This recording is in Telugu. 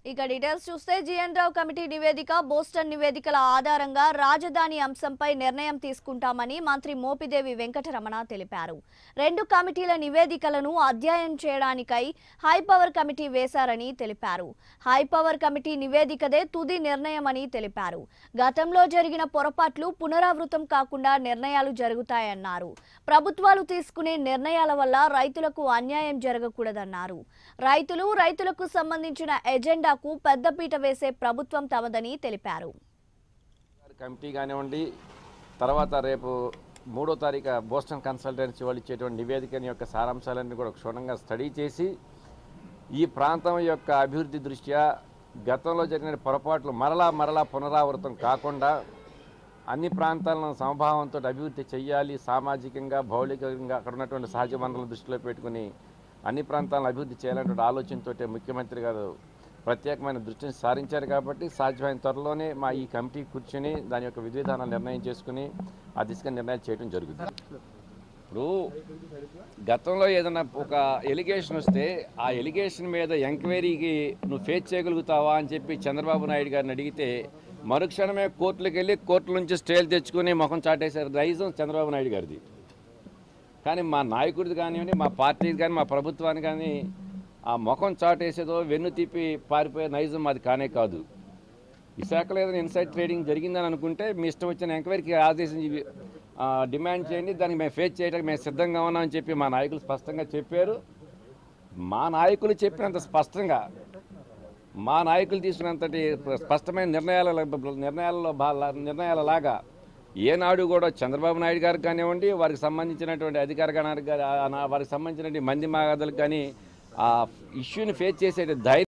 ఇక డీటెయిల్స్ చూస్తే జిఎన్ రావు కమిటీ నివేదిక బోస్టన్ నివేదికల ఆధారంగా రాజధాని అంశంపై నిర్ణయం తీసుకుంటామని మంత్రి మోపిదేవి వెంకటరమణ తెలిపారు రెండు కమిటీల నివేదికలను అధ్యయనం చేయడానికై హై పవర్ కమిటీ వేశారని తెలిపారు హై పవర్ కమిటీ నివేదికదే తుది నిర్ణయమని తెలిపారు గతంలో జరిగిన పొరపాట్లు పునరావృతం కాకుండా నిర్ణయాలు జరుగుతాయన్నారు ప్రభుత్వాలు తీసుకునే నిర్ణయాల వల్ల రైతులకు అన్యాయం జరగకూడదన్నారు రైతులు రైతులకు సంబంధించిన ఎజెండాకు పెద్దపీట వేసే ప్రభుత్వం తమదని తెలిపారు కమిటీ కానివ్వండి తర్వాత రేపు మూడో తారీఖు బోస్టన్ కన్సల్టెన్సీ వాళ్ళు ఇచ్చేటువంటి నివేదికని యొక్క సారాంశాలన్నీ కూడా క్షుణ్ణంగా స్టడీ చేసి ఈ ప్రాంతం యొక్క అభివృద్ధి దృష్ట్యా గతంలో జరిగిన పొరపాట్లు మరలా మరలా పునరావృతం కాకుండా అన్ని ప్రాంతాలను సమభావంతో అభివృద్ధి చేయాలి సామాజికంగా భౌతికంగా అక్కడ ఉన్నటువంటి సహజ వనరులను దృష్టిలో పెట్టుకుని అన్ని ప్రాంతాలను అభివృద్ధి చేయాలనే ఆలోచనతో ముఖ్యమంత్రి గారు ప్రత్యేకమైన దృష్టిని సారించారు కాబట్టి సాధ్యమైన త్వరలోనే మా ఈ కమిటీ కూర్చొని దాని యొక్క విధి విధానాలు నిర్ణయం చేసుకుని ఆ దిశగా నిర్ణయం చేయడం జరుగుతుంది ఇప్పుడు గతంలో ఏదైనా ఒక ఎలిగేషన్ వస్తే ఆ ఎలిగేషన్ మీద ఎంక్వైరీకి నువ్వు ఫేస్ చేయగలుగుతావా అని చెప్పి చంద్రబాబు నాయుడు గారిని అడిగితే మరుక్షణమే కోర్టులకు వెళ్ళి కోర్టుల నుంచి స్టేలు తెచ్చుకుని ముఖం చాటేశారు రైజం చంద్రబాబు నాయుడు గారిది కానీ మా నాయకుడిది కానివ్వండి మా పార్టీది కానీ మా ప్రభుత్వానికి కానీ ఆ ముఖం చాటేసేదో వెన్ను తిప్పి పారిపోయే నైజం అది కానే కాదు విశాఖలో ఏదైనా ఇన్సైడ్ ట్రేడింగ్ జరిగిందని అనుకుంటే మీ ఇష్టం వచ్చిన ఎంక్వైరీకి ఆదేశించి ఆ, డిమాండ్ చేయండి దానికి మేము ఫేస్ చేయడానికి మేము సిద్ధంగా ఉన్నామని చెప్పి మా నాయకులు స్పష్టంగా చెప్పారు మా నాయకులు చెప్పినంత స్పష్టంగా మా నాయకులు తీసుకున్నంతటి స్పష్టమైన నిర్ణయాల నిర్ణయాలలో బా- నిర్ణయాల లాగా ఏనాడు కూడా చంద్రబాబు నాయుడు గారికి కానివ్వండి వారికి సంబంధించినటువంటి అధికార గణానికి కానీ ఆ- ఆ- వారికి సంబంధించినటువంటి మంది మాగదులకు కానీ ఆ ఇష్యూని ఫేస్ చేసే ధైర్యం